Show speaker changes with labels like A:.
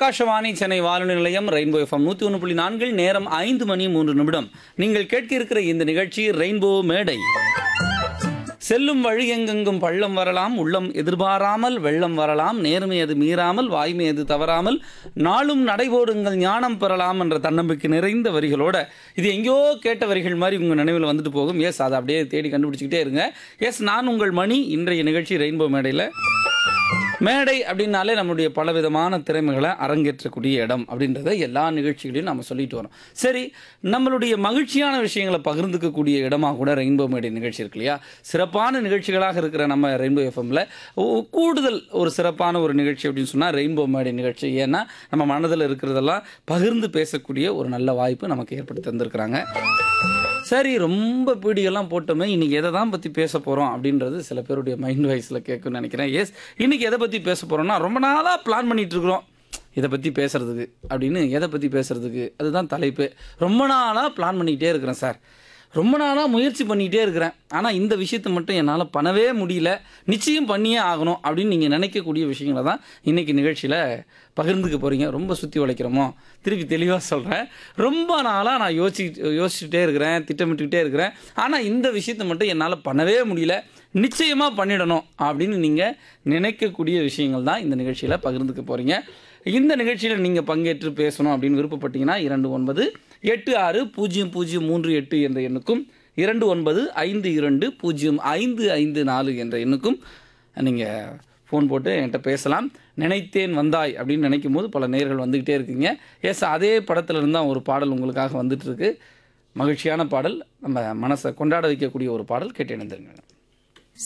A: ஆகாஷவாணி சென்னை வானொலி நிலையம் rainbow FM நூற்றி ஒன்று புள்ளி நான்கில் நேரம் ஐந்து மணி மூன்று நிமிடம் நீங்கள் கேட்க இருக்கிற இந்த நிகழ்ச்சி ரெயின்போ மேடை செல்லும் வழி எங்கெங்கும் பள்ளம் வரலாம் உள்ளம் எதிர்பாராமல் வெள்ளம் வரலாம் நேர்மை அது மீறாமல் வாய்மை அது தவறாமல் நாளும் நடைபோடுங்கள் ஞானம் பெறலாம் என்ற தன்னம்பிக்கை நிறைந்த வரிகளோட இது எங்கேயோ கேட்ட வரிகள் மாதிரி உங்கள் நினைவில் வந்துட்டு போகும் எஸ் அதை அப்படியே தேடி கண்டுபிடிச்சிக்கிட்டே இருங்க எஸ் நான் உங்கள் மணி இன்றைய நிகழ்ச்சி ரெயின்போ மேடையில் மேடை அப்படின்னாலே நம்மளுடைய பலவிதமான திறமைகளை அரங்கேற்றக்கூடிய இடம் அப்படின்றத எல்லா நிகழ்ச்சிகளையும் நம்ம சொல்லிட்டு வரோம் சரி நம்மளுடைய மகிழ்ச்சியான விஷயங்களை பகிர்ந்துக்கக்கூடிய இடமா கூட ரெயின்போ மேடை நிகழ்ச்சி இருக்கு இல்லையா சிறப்பான நிகழ்ச்சிகளாக இருக்கிற நம்ம ரெயின்போ எஃப்எம்ல கூடுதல் ஒரு சிறப்பான ஒரு நிகழ்ச்சி அப்படின்னு சொன்னால் ரெயின்போ மேடை நிகழ்ச்சி ஏன்னா நம்ம மனதில் இருக்கிறதெல்லாம் பகிர்ந்து பேசக்கூடிய ஒரு நல்ல வாய்ப்பு நமக்கு ஏற்படுத்தி தந்திருக்கிறாங்க சரி ரொம்ப பீடியெல்லாம் போட்டோமே இன்னைக்கு எதை தான் பற்றி பேச போகிறோம் அப்படின்றது சில பேருடைய மைண்ட் வாய்ஸில் கேட்கும்னு நினைக்கிறேன் எஸ் இன்னைக்கு எதை பற்றி பேச போகிறோம்னா ரொம்ப நாளாக பிளான் பண்ணிட்டு இருக்கிறோம் இதை பற்றி பேசுறதுக்கு அப்படின்னு எதை பற்றி பேசுறதுக்கு அதுதான் தலைப்பு ரொம்ப நாளாக பிளான் பண்ணிக்கிட்டே இருக்கிறேன் சார் ரொம்ப நாளாக முயற்சி பண்ணிக்கிட்டே இருக்கிறேன் ஆனால் இந்த விஷயத்தை மட்டும் என்னால் பண்ணவே முடியல நிச்சயம் பண்ணியே ஆகணும் அப்படின்னு நீங்கள் நினைக்கக்கூடிய விஷயங்களை தான் இன்றைக்கி நிகழ்ச்சியில் பகிர்ந்துக்க போகிறீங்க ரொம்ப சுற்றி உழைக்கிறோமோ திருப்பி தெளிவாக சொல்கிறேன் ரொம்ப நாளாக நான் யோசிச்சு யோசிச்சுட்டே இருக்கிறேன் திட்டமிட்டுக்கிட்டே இருக்கிறேன் ஆனால் இந்த விஷயத்தை மட்டும் என்னால் பண்ணவே முடியல நிச்சயமாக பண்ணிடணும் அப்படின்னு நீங்கள் நினைக்கக்கூடிய விஷயங்கள் தான் இந்த நிகழ்ச்சியில் பகிர்ந்துக்க போகிறீங்க இந்த நிகழ்ச்சியில் நீங்கள் பங்கேற்று பேசணும் அப்படின்னு விருப்பப்பட்டீங்கன்னா இரண்டு ஒன்பது எட்டு ஆறு பூஜ்ஜியம் பூஜ்ஜியம் மூன்று எட்டு என்ற எண்ணுக்கும் இரண்டு ஒன்பது ஐந்து இரண்டு பூஜ்ஜியம் ஐந்து ஐந்து நாலு என்ற எண்ணுக்கும் நீங்கள் ஃபோன் போட்டு என்கிட்ட பேசலாம் நினைத்தேன் வந்தாய் அப்படின்னு நினைக்கும் போது பல நேர்கள் வந்துக்கிட்டே இருக்கீங்க எஸ் அதே படத்துல இருந்து தான் ஒரு பாடல் உங்களுக்காக வந்துட்டு இருக்கு மகிழ்ச்சியான பாடல் நம்ம மனசை கொண்டாட வைக்கக்கூடிய ஒரு பாடல் கேட்டு இணைந்திருங்க